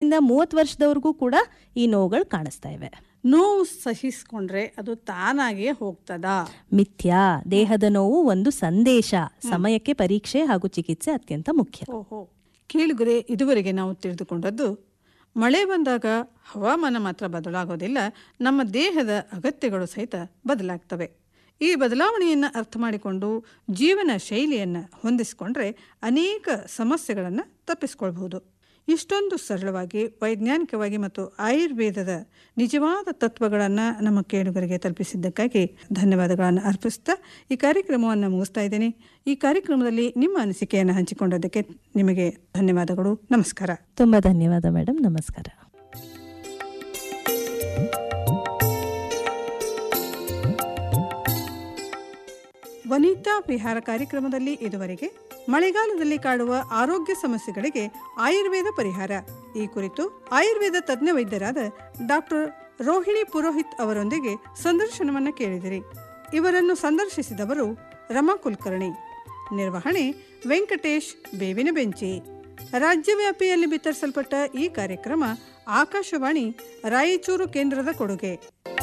ವಯಸ್ಸಿಂದ ಮೂವತ್ತು ವರ್ಷದವರೆಗೂ ಕೂಡ ಈ ನೋವುಗಳು ಕಾಣಿಸ್ತಾ ಇವೆ ನೋವು ಸಹಿಸ್ಕೊಂಡ್ರೆ ಅದು ತಾನಾಗಿಯೇ ಹೋಗ್ತದಾ ಮಿಥ್ಯಾ ದೇಹದ ನೋವು ಒಂದು ಸಂದೇಶ ಸಮಯಕ್ಕೆ ಪರೀಕ್ಷೆ ಹಾಗೂ ಚಿಕಿತ್ಸೆ ಅತ್ಯಂತ ಮುಖ್ಯ ಓಹೋ ಕೇಳುಗರೆ ಇದುವರೆಗೆ ನಾವು ತಿಳಿದುಕೊಂಡದ್ದು ಮಳೆ ಬಂದಾಗ ಹವಾಮಾನ ಮಾತ್ರ ಬದಲಾಗೋದಿಲ್ಲ ನಮ್ಮ ದೇಹದ ಅಗತ್ಯಗಳು ಸಹಿತ ಬದಲಾಗ್ತವೆ ಈ ಬದಲಾವಣೆಯನ್ನು ಅರ್ಥ ಮಾಡಿಕೊಂಡು ಜೀವನ ಶೈಲಿಯನ್ನು ಹೊಂದಿಸಿಕೊಂಡ್ರೆ ಅನೇಕ ಸಮಸ್ಯೆಗಳನ್ನು ತಪ್ಪಿಸ್ಕೊಳ್ಬಹುದು ಇಷ್ಟೊಂದು ಸರಳವಾಗಿ ವೈಜ್ಞಾನಿಕವಾಗಿ ಮತ್ತು ಆಯುರ್ವೇದದ ನಿಜವಾದ ತತ್ವಗಳನ್ನು ನಮ್ಮ ಕೇಳುಗರಿಗೆ ತಲುಪಿಸಿದ್ದಕ್ಕಾಗಿ ಧನ್ಯವಾದಗಳನ್ನು ಅರ್ಪಿಸ್ತಾ ಈ ಕಾರ್ಯಕ್ರಮವನ್ನು ಮುಗಿಸ್ತಾ ಇದ್ದೇನೆ ಈ ಕಾರ್ಯಕ್ರಮದಲ್ಲಿ ನಿಮ್ಮ ಅನಿಸಿಕೆಯನ್ನು ಹಂಚಿಕೊಂಡದ್ದಕ್ಕೆ ನಿಮಗೆ ಧನ್ಯವಾದಗಳು ನಮಸ್ಕಾರ ತುಂಬಾ ಧನ್ಯವಾದ ಮೇಡಮ್ ನಮಸ್ಕಾರ ವನಿತಾ ವಿಹಾರ ಕಾರ್ಯಕ್ರಮದಲ್ಲಿ ಇದುವರೆಗೆ ಮಳೆಗಾಲದಲ್ಲಿ ಕಾಡುವ ಆರೋಗ್ಯ ಸಮಸ್ಯೆಗಳಿಗೆ ಆಯುರ್ವೇದ ಪರಿಹಾರ ಈ ಕುರಿತು ಆಯುರ್ವೇದ ತಜ್ಞ ವೈದ್ಯರಾದ ಡಾಕ್ಟರ್ ರೋಹಿಣಿ ಪುರೋಹಿತ್ ಅವರೊಂದಿಗೆ ಸಂದರ್ಶನವನ್ನು ಕೇಳಿದಿರಿ ಇವರನ್ನು ಸಂದರ್ಶಿಸಿದವರು ರಮಾ ಕುಲಕರ್ಣಿ ನಿರ್ವಹಣೆ ವೆಂಕಟೇಶ್ ಬೇವಿನ ಬೆಂಚಿ ರಾಜ್ಯವ್ಯಾಪಿಯಲ್ಲಿ ಬಿತ್ತರಿಸಲ್ಪಟ್ಟ ಈ ಕಾರ್ಯಕ್ರಮ ಆಕಾಶವಾಣಿ ರಾಯಚೂರು ಕೇಂದ್ರದ ಕೊಡುಗೆ